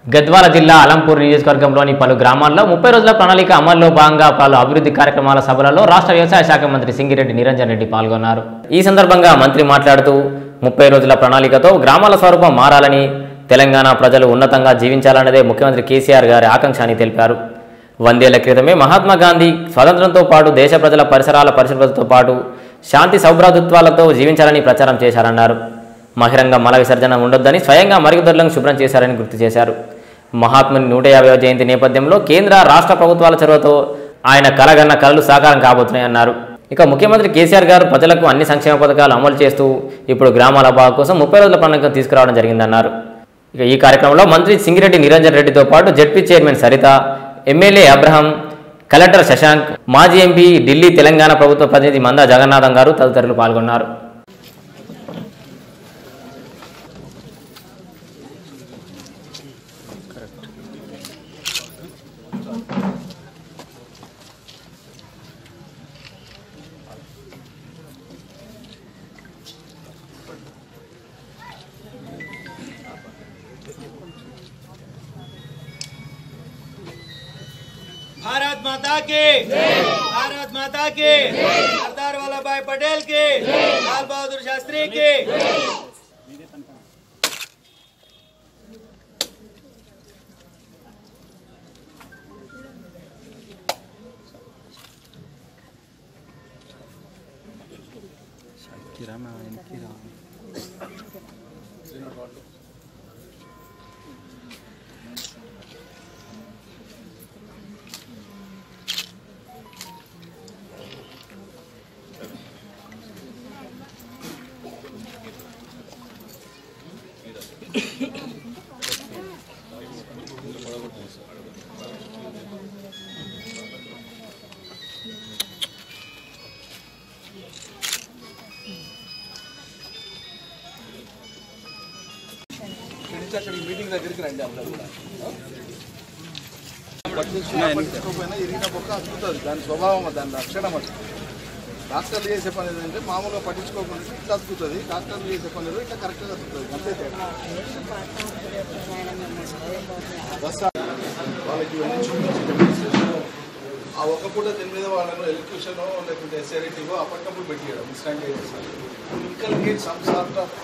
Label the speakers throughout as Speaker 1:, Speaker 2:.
Speaker 1: గద్వాల జిల్లా అలంపూర్ నియోజకవర్గంలోని పలు గ్రామాల్లో ముప్పై రోజుల ప్రణాళిక అమల్లో భాగంగా పలు అభివృద్ధి కార్యక్రమాల సభలలో రాష్ట్ర వ్యవసాయ శాఖ మంత్రి సింగిరెడ్డి నిరంజన్ రెడ్డి పాల్గొన్నారు ఈ సందర్భంగా మంత్రి మాట్లాడుతూ ముప్పై రోజుల ప్రణాళికతో గ్రామాల స్వరూపం మారాలని తెలంగాణ ప్రజలు ఉన్నతంగా జీవించాలన్నదే ముఖ్యమంత్రి కేసీఆర్ గారి ఆకాంక్ష అని తెలిపారు వందేళ్ల క్రితమే మహాత్మా గాంధీ స్వతంత్రంతో పాటు దేశ ప్రజల పరిసరాల పరిశుభ్రతతో పాటు శాంతి సౌభ్రాతృత్వాలతో జీవించాలని ప్రచారం చేశారన్నారు బహిరంగ మల విసర్జన ఉండొద్దని స్వయంగా మరుగుదొడ్లను శుభ్రం చేశారని గుర్తు చేశారు మహాత్ముని నూట యాభైవ జయంతి నేపథ్యంలో కేంద్ర రాష్ట్ర ప్రభుత్వాల చొరవతో ఆయన కలగన్న కలలు సాకారం కాబోతున్నాయన్నారు ఇక ముఖ్యమంత్రి కేసీఆర్ గారు ప్రజలకు అన్ని సంక్షేమ పథకాలు అమలు చేస్తూ ఇప్పుడు గ్రామాల బాగు కోసం ముప్పై రోజుల ప్రణాళిక తీసుకురావడం జరిగిందన్నారు ఇక ఈ కార్యక్రమంలో మంత్రి సింగిరెడ్డి నిరంజన్ రెడ్డితో పాటు ZP chairman Saritha MLA Abraham collector Shashank మాజీ ఎంపీ ఢిల్లీ తెలంగాణ ప్రభుత్వ ప్రతినిధి మందా జగన్నాథం గారు తదితరులు పాల్గొన్నారు
Speaker 2: भारत माता की भारत माता की सरदार वल्लभ भाई पटेल की लाल बहादुर शास्त्री की
Speaker 3: పట్టించుకోకపోయినా ఇరిగిన బొక్క అతుకుతుంది దాని స్వభావం అది, దాని లక్షణం అది డాక్టర్లు చేసే పని ఏంటంటే మామూలుగా పట్టించుకోకుండా ఇట్లా అతుకుతుంది డాక్టర్లు చేసే పని ఏదో ఇట్లా కరెక్ట్గా అతుకుతుంది అంతే తేడా. బస్ ఆ- వాళ్ళకి ఇవన్నీ చూపించి demonstration ఆ ఒక్క పూట దీని మీద వాళ్ళను ఎలక్ట్రిషియన్ లేకుంటే ఎస్ఐటీవో అప్పటికప్పుడు పెట్టియడం ఇన్స్టాంట్ చేసేసారు ఇంకా గేట్ సమ్ సార్ట్ ఆఫ్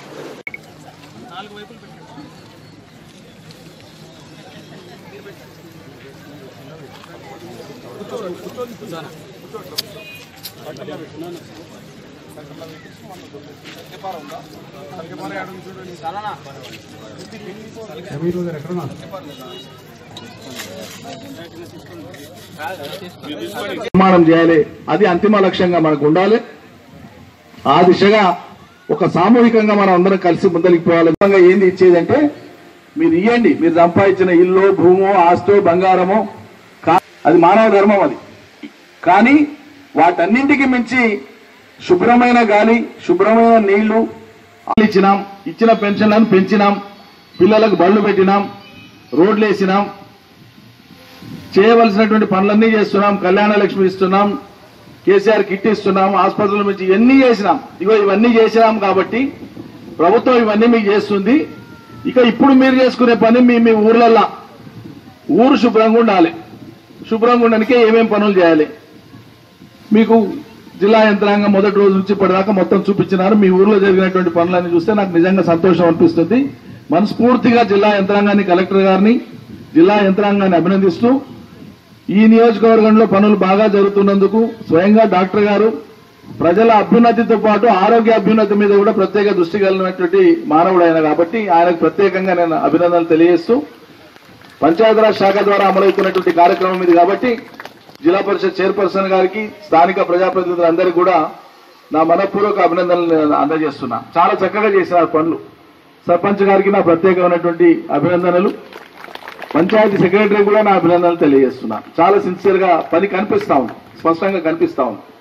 Speaker 3: నిర్మాణం చేయాలి అది అంతిమ లక్ష్యంగా మనకు ఉండాలి ఆ దిశగా ఒక సామూహికంగా మనం అందరం కలిసి ముందరికి పోవాలి నిజంగా ఏంది ఇచ్చేదంటే మీరు ఇవ్వండి మీరు సంపాదించిన ఇల్లు భూమో ఆస్తో బంగారమో కా- అది మానవ ధర్మం అది కానీ వాటన్నింటికి మించి శుభ్రమైన గాలి శుభ్రమైన నీళ్లు ఇచ్చినాం ఇచ్చిన పెన్షన్లను పెంచినాం పిల్లలకు బళ్ళు పెట్టినాం రోడ్లు వేసినాం చేయవలసినటువంటి పనులన్నీ చేస్తున్నాం కళ్యాణ లక్ష్మి ఇస్తున్నాం కేసీఆర్ కిట్ ఇస్తున్నాం ఆసుపత్రుల నుంచి ఇవన్నీ చేసినాం ఇగో ఇవన్నీ చేసినాం కాబట్టి ప్రభుత్వం ఇవన్నీ మీకు చేస్తుంది ఇక ఇప్పుడు మీరు చేసుకునే పని మీ మీ ఊర్లల్లా ఊరు శుభ్రంగా ఉండాలి శుభ్రంగా ఉండడానికే ఏమేం పనులు చేయాలి మీకు జిల్లా యంత్రాంగం మొదటి రోజు నుంచి ఇప్పటిదాకా మొత్తం చూపించినారు మీ ఊర్లో జరిగినటువంటి పనులన్నీ చూస్తే నాకు నిజంగా సంతోషం అనిపిస్తుంది మనస్ఫూర్తిగా జిల్లా యంత్రాంగాన్ని కలెక్టర్ గారిని జిల్లా యంత్రాంగాన్ని అభినందిస్తూ ఈ నియోజకవర్గంలో పనులు బాగా జరుగుతున్నందుకు స్వయంగా డాక్టర్ గారు ప్రజల అభ్యున్నతితో పాటు ఆరోగ్య అభ్యున్నతి మీద కూడా ప్రత్యేక దృష్టి కలిగినటువంటి మానవుడు ఆయన కాబట్టి ఆయనకు ప్రత్యేకంగా నేను అభినందనలు తెలియజేస్తూ పంచాయతీరాజ్ శాఖ ద్వారా అమలవుతున్నటువంటి కార్యక్రమం ఇది కాబట్టి జిల్లా పరిషత్ చైర్పర్సన్ గారికి స్థానిక ప్రజాప్రతినిధులందరికీ కూడా నా మనపూర్వక అభినందనలు నేను అందజేస్తున్నా చాలా చక్కగా చేసినారు పనులు సర్పంచ్ గారికి నా ప్రత్యేకమైనటువంటి అభినందనలు పంచాయతీ సెక్రటరీ కూడా నా అభినందనలు తెలియజేస్తున్నా చాలా సిన్సియర్ గా పని కనిపిస్తా ఉంది స్పష్టంగా కనిపిస్తా ఉంది